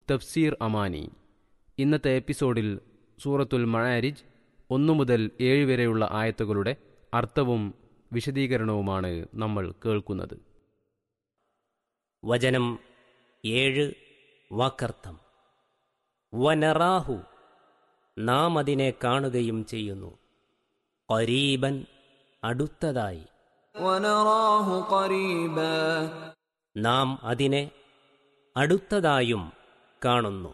തഫ്സീർ അമാനി ഇന്നത്തെ എപ്പിസോഡിൽ സൂറത്തുൽ മഴാരിജ് ഒന്നു മുതൽ ഏഴ് വരെയുള്ള ആയത്തുകളുടെ അർത്ഥവും വിശദീകരണവുമാണ് നമ്മൾ കേൾക്കുന്നത് വചനം ഏഴ് വാക്കർത്ഥം വനറാഹു നാം അതിനെ കാണുകയും ചെയ്യുന്നു കരീബൻ അടുത്തതായി ونراه قريبا നാം അതിനെ അടുത്തതായും കാണുന്നു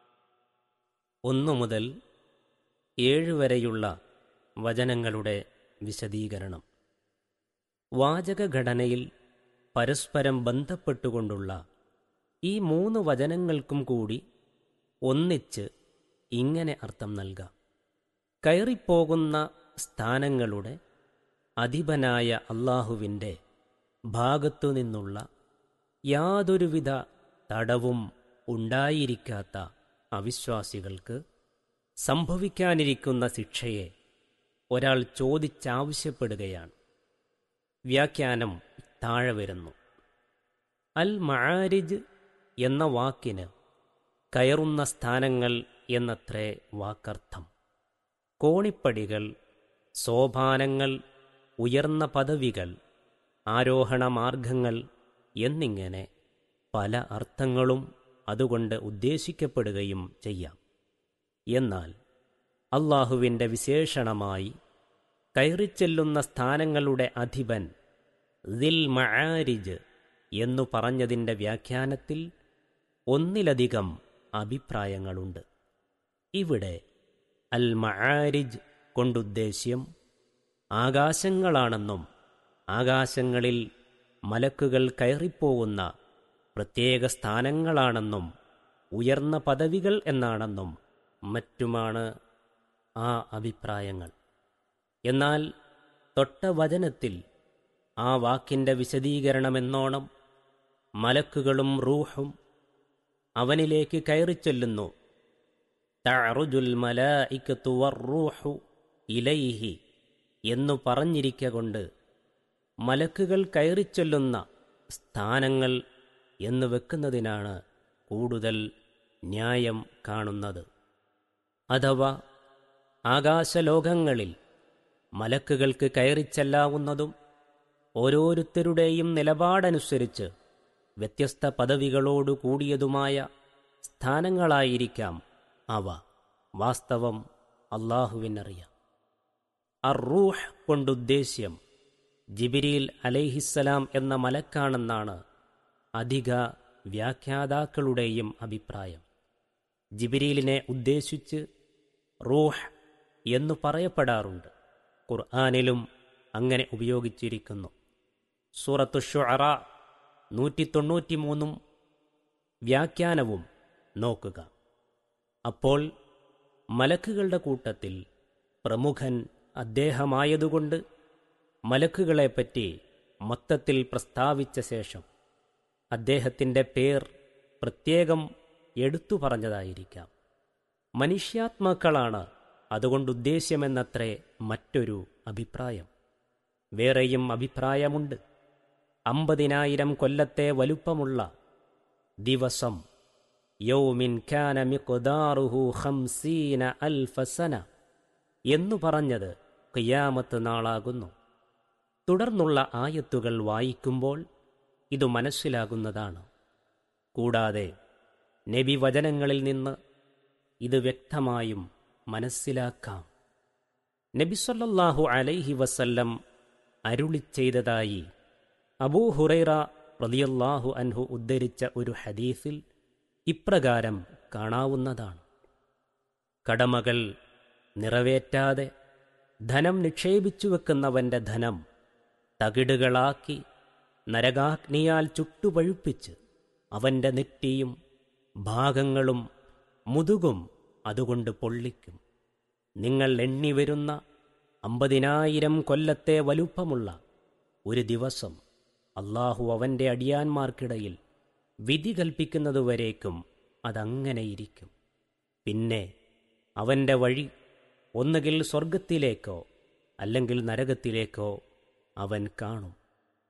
ഒന്നു മുതൽ ഏഴ് വരെയുള്ള വചനങ്ങളുടെ വിശദീകരണം വാചകഘടനയിൽ പരസ്പരം ബന്ധപ്പെട്ടുകൊണ്ടുള്ള ഈ മൂന്ന് വചനങ്ങൾക്കും കൂടി ഒന്നിച്ച് ഇങ്ങനെ അർത്ഥം നൽകാം കയറിപ്പോകുന്ന സ്ഥാനങ്ങളുടെ അധിപനായ അള്ളാഹുവിൻ്റെ ഭാഗത്തുനിന്നുള്ള യാതൊരുവിധ തടവും ഉണ്ടായിരിക്കാത്ത അവിശ്വാസികൾക്ക് സംഭവിക്കാനിരിക്കുന്ന ശിക്ഷയെ ഒരാൾ ചോദിച്ചാവശ്യപ്പെടുകയാണ് വ്യാഖ്യാനം താഴെ വരുന്നു അൽ മആരിജ് എന്ന വാക്കിന് കയറുന്ന സ്ഥാനങ്ങൾ എന്നത്രേ വാക്കർത്ഥം കോണിപ്പടികൾ സോപാനങ്ങൾ ഉയർന്ന പദവികൾ ആരോഹണ മാർഗങ്ങൾ എന്നിങ്ങനെ പല അർത്ഥങ്ങളും അതുകൊണ്ട് ഉദ്ദേശിക്കപ്പെടുകയും ചെയ്യാം എന്നാൽ അള്ളാഹുവിൻ്റെ വിശേഷണമായി കയറിച്ചെല്ലുന്ന സ്ഥാനങ്ങളുടെ അധിപൻ ദിൽ മആരിജ് എന്നു പറഞ്ഞതിൻ്റെ വ്യാഖ്യാനത്തിൽ ഒന്നിലധികം അഭിപ്രായങ്ങളുണ്ട് ഇവിടെ അൽ മആരിജ് കൊണ്ടുദ്ദേശ്യം ആകാശങ്ങളാണെന്നും ആകാശങ്ങളിൽ മലക്കുകൾ കയറിപ്പോകുന്ന പ്രത്യേക സ്ഥാനങ്ങളാണെന്നും ഉയർന്ന പദവികൾ എന്നാണെന്നും മറ്റുമാണ് ആ അഭിപ്രായങ്ങൾ എന്നാൽ തൊട്ട വചനത്തിൽ ആ വാക്കിൻ്റെ വിശദീകരണമെന്നോണം മലക്കുകളും റൂഹും അവനിലേക്ക് കയറിച്ചൊല്ലുന്നു തഅറുജുൽ മലായിക്കത്തു വറൂഹു ഇലൈഹി എന്നു പറഞ്ഞിരിക്ക കൊണ്ട് മലക്കുകൾ കയറിച്ചൊല്ലുന്ന സ്ഥാനങ്ങൾ എന്ന് വെക്കുന്നതിനാണ് കൂടുതൽ ന്യായം കാണുന്നത് അഥവാ ആകാശലോകങ്ങളിൽ മലക്കുകൾക്ക് കയറിച്ചെല്ലാവുന്നതും ഓരോരുത്തരുടെയും നിലപാടനുസരിച്ച് വ്യത്യസ്ത പദവികളോടു കൂടിയതുമായ സ്ഥാനങ്ങളായിരിക്കാം അവ വാസ്തവം അള്ളാഹുവിനറിയാം അറൂഹ് കൊണ്ടുദ്ദേശ്യം ജിബിരിൽ അലൈഹിസ്സലാം എന്ന മലക്കാണെന്നാണ് അധിക വ്യാഖ്യാതാക്കളുടെയും അഭിപ്രായം ജിബിരിലിനെ ഉദ്ദേശിച്ച് റൂഹ് എന്നു പറയപ്പെടാറുണ്ട് ഖുർആാനിലും അങ്ങനെ ഉപയോഗിച്ചിരിക്കുന്നു സൂറത്തു ഷുഅറ നൂറ്റി തൊണ്ണൂറ്റിമൂന്നും വ്യാഖ്യാനവും നോക്കുക അപ്പോൾ മലക്കുകളുടെ കൂട്ടത്തിൽ പ്രമുഖൻ അദ്ദേഹമായതുകൊണ്ട് മലക്കുകളെപ്പറ്റി മൊത്തത്തിൽ പ്രസ്താവിച്ച ശേഷം അദ്ദേഹത്തിൻ്റെ പേർ പ്രത്യേകം എടുത്തു പറഞ്ഞതായിരിക്കാം മനുഷ്യാത്മാക്കളാണ് അതുകൊണ്ടുദ്ദേശ്യമെന്നത്രേ മറ്റൊരു അഭിപ്രായം വേറെയും അഭിപ്രായമുണ്ട് അമ്പതിനായിരം കൊല്ലത്തെ വലുപ്പമുള്ള ദിവസം യൗമിൻ ഖാന മിഖ്ദാറുഹു ഖംസീന അൽഫസന എന്നു പറഞ്ഞത് ഖിയാമത്ത് നാളാകുന്നു തുടർന്നുള്ള ആയത്തുകൾ വായിക്കുമ്പോൾ ഇത് മനസ്സിലാകുന്നതാണ് കൂടാതെ നബി വചനങ്ങളിൽ നിന്ന് ഇത് വ്യക്തമായും മനസ്സിലാക്കാം നബിസൊല്ലാഹു അലൈഹി വസല്ലം അരുളി ചെയ്തതായി അബൂ ഹുറൈറ റളിയല്ലാഹു അൻഹു ഉദ്ധരിച്ച ഒരു ഹദീസിൽ ഇപ്രകാരം കാണാവുന്നതാണ് കടമകൾ നിറവേറ്റാതെ ധനം നിക്ഷേപിച്ചു വെക്കുന്നവന്റെ ധനം തകിടുകളാക്കി നരകാഗ്നിയാൽ ചുട്ടുപഴുപ്പിച്ച് അവന്റെ നെറ്റിയും ഭാഗങ്ങളും മുതുകും അതുകൊണ്ട് പൊള്ളിക്കും നിങ്ങൾ എണ്ണിവരുന്ന അമ്പതിനായിരം കൊല്ലത്തെ വലുപ്പമുള്ള ഒരു ദിവസം അള്ളാഹു അവന്റെ അടിയാന്മാർക്കിടയിൽ വിധി കൽപ്പിക്കുന്നതുവരേക്കും അതങ്ങനെയിരിക്കും പിന്നെ അവന്റെ വഴി ഒന്നുകിൽ സ്വർഗത്തിലേക്കോ അല്ലെങ്കിൽ നരകത്തിലേക്കോ അവൻ കാണും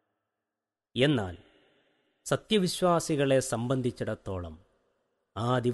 എന്നാൽ സത്യവിശ്വാസികളെ സംബന്ധിച്ചിടത്തോളം ആ ദിവസം